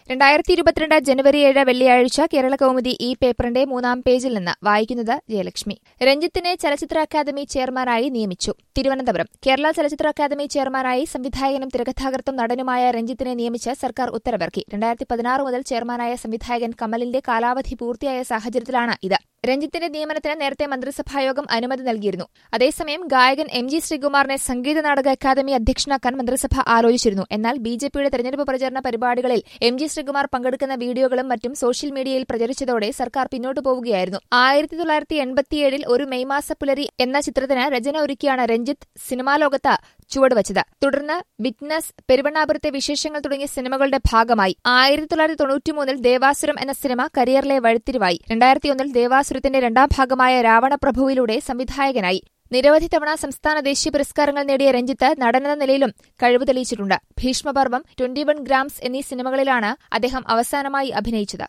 രണ്ടായിരത്തി ഇരുപത്തിരണ്ട് ജനുവരി ഏഴ് വെള്ളിയാഴ്ച കേരള കൗമുദി ഈ പേപ്പറിന്റെ മൂന്നാം പേജിൽ നിന്ന് വായിക്കുന്നത് ജയലക്ഷ്മി രഞ്ജിത്തിനെ ചലച്ചിത്ര അക്കാദമി ചെയർമാനായി നിയമിച്ചു തിരുവനന്തപുരം കേരള ചലച്ചിത്ര അക്കാദമി ചെയർമാനായി സംവിധായകനും തിരക്കഥാകൃത്തും നടനുമായ രഞ്ജിത്തിനെ നിയമിച്ച് സർക്കാർ ഉത്തരവിറക്കി രണ്ടായിരത്തി പതിനാറ് മുതൽ ചെയർമാനായ സംവിധായകൻ കമലിന്റെ കാലാവധി പൂർത്തിയായ സാഹചര്യത്തിലാണ് ഇത് രഞ്ജിത്തിന്റെ നിയമനത്തിന് നേരത്തെ മന്ത്രിസഭായോഗം അനുമതി നൽകിയിരുന്നു അതേസമയം ഗായകൻ എം ജി ശ്രീകുമാറിനെ സംഗീത നാടക അക്കാദമി അധ്യക്ഷനാക്കാൻ മന്ത്രിസഭ ആലോചിച്ചിരുന്നു എന്നാൽ ബി ജെ പിയുടെ തെരഞ്ഞെടുപ്പ് പ്രചരണ പരിപാടികളിൽ എം ജി ശ്രീകുമാർ പങ്കെടുക്കുന്ന വീഡിയോകളും മറ്റും സോഷ്യൽ മീഡിയയിൽ പ്രചരിച്ചതോടെ സർക്കാർ പിന്നോട്ടു പോവുകയായിരുന്നു ആയിരത്തി തൊള്ളായിരത്തി എൺപത്തിയേഴിൽ ഒരു മെയ് മാസ പുലരി എന്ന ചിത്രത്തിന് രചന ഒരുക്കിയാണ് രഞ്ജിത്ത് സിനിമാ ലോകത്ത് ചുവടുവച്ചത് തുടർന്ന് വിറ്റ്നസ് പെരുവണ്ണാപുരത്തെ വിശേഷങ്ങൾ തുടങ്ങിയ സിനിമകളുടെ ഭാഗമായി ആയിരത്തി തൊള്ളായിരത്തി തൊണ്ണൂറ്റിമൂന്നിൽ ദേവാസുരം എന്ന സിനിമ കരിയറിലെ വഴിത്തിരിവായി രണ്ടായിരത്തിയൊന്നിൽ ദേവാസുരത്തിന്റെ രണ്ടാം ഭാഗമായ രാവണപ്രഭുവിലൂടെ സംവിധായകനായി നിരവധി തവണ സംസ്ഥാന ദേശീയ പുരസ്കാരങ്ങൾ നേടിയ രഞ്ജിത്ത് നടനെന്ന നിലയിലും കഴിവ് തെളിയിച്ചിട്ടുണ്ട് ഭീഷ്മപർവം ട്വന്റി വൺ ഗ്രാംസ് എന്നീ സിനിമകളിലാണ് അദ്ദേഹം അവസാനമായി അഭിനയിച്ചത്